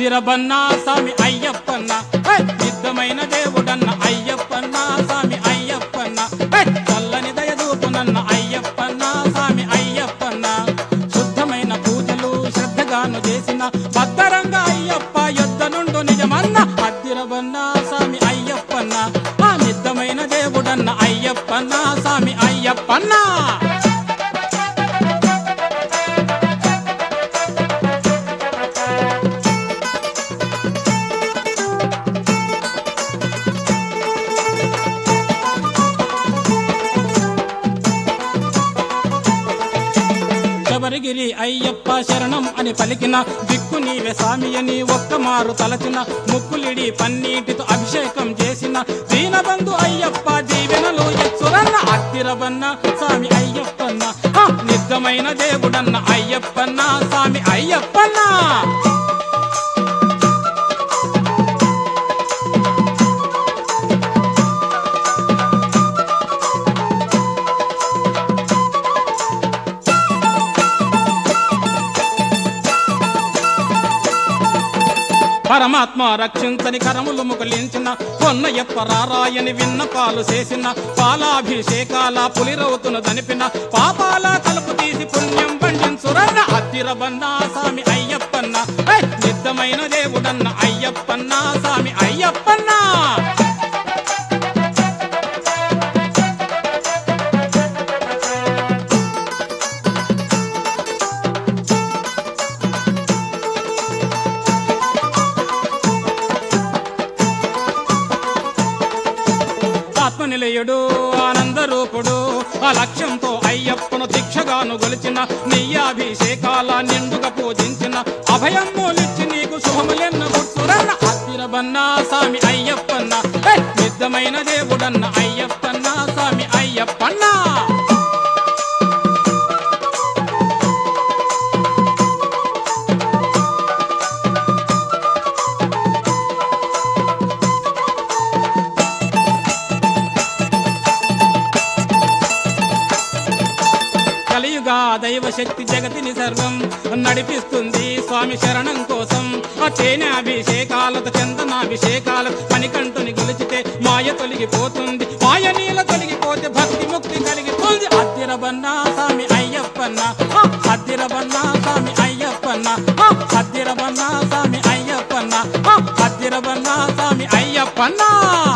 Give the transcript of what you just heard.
అద్దిరబన్నా స్వామి అయ్యప్పన్న హే! సిద్ధమైన దేవుడన్న అయ్యప్పన్న స్వామి అయ్యప్పన్న హే! చల్లని దయదూపునన్న అయ్యప్పన్న స్వామి అయ్యప్పన్న శుద్ధమైన పూజలు శ్రద్ధగాను చేసిన భద్రంగా అయ్యప్ప యుద్ధ నుండు నిజమన్న అద్దిరబన్న స్వామి అయ్యప్పన్న ఆ నిద్దమైన దేవుడన్న అయ్యప్పన్న స్వామి అయ్యప్పన్న శబరిగిరి అయ్యప్ప శరణం అని పలికిన దిక్కు నీవే స్వామి అని ఒక్కమారు తలచిన ముక్కులిడి పన్నీటితో అభిషేకం చేసిన దీనబంధు అయ్యప్ప దీవెనలు ఎచ్చురన్న అత్తిరబన్న స్వామి అయ్యప్పన్న ఆ, నిజమైన దేవుడన్న అయ్యప్పన్న స్వామి అయ్యప్పన్న పరమాత్మ రక్షించని కరములు ముకులించిన పొన్నయ్యప్ప రారాయని విన్నపాలు చేసిన పాలాభిషేకాల పులిరవుతును దనిపిన పాపాల తలుపు తీసి పుణ్యం పండించురన్న అత్తిరబన్న స్వామి అయ్యప్పన్న హే! నిద్దమైన దేవుడన్న అయ్యప్పన్న స్వామి అయ్యప్పన్న ఆత్మనిలయుడు ఆనందరూపుడు ఆ లక్ష్యంతో అయ్యప్పను దీక్షగాను గొలిచిన నెయ్యాభిషేకాల నిండుగా పూజించిన అభయమ్మూలిచ్చి నీకు శుభములెన్న గుర్తురన్న అత్తిరబన్న స్వామి అయ్యప్పన్న హే! నిజమైన దేవుడన్న అయ్యప్పన్న స్వామి అయ్యప్పన్న కలియుగా దైవ శక్తి జగతిని సర్వం నడిపిస్తుంది స్వామి శరణం కోసం ఆ తేనె అభిషేకాలతో చందనాభిషేకాలు మణికంఠుని గెలిచితే మాయ తొలగిపోతుంది మాయ నీల తొలగిపోతే భక్తి ముక్తి కలిగిపోతుంది అద్దిరబన్న స్వామి అయ్యప్పన్న ఆ, అద్దిరబన్న స్వామి అయ్యప్పన్న ఆ, అద్దిరబన్న స్వామి అయ్యప్పన్న ఆ, అద్దిరబన్న స్వామి అయ్యప్పన్న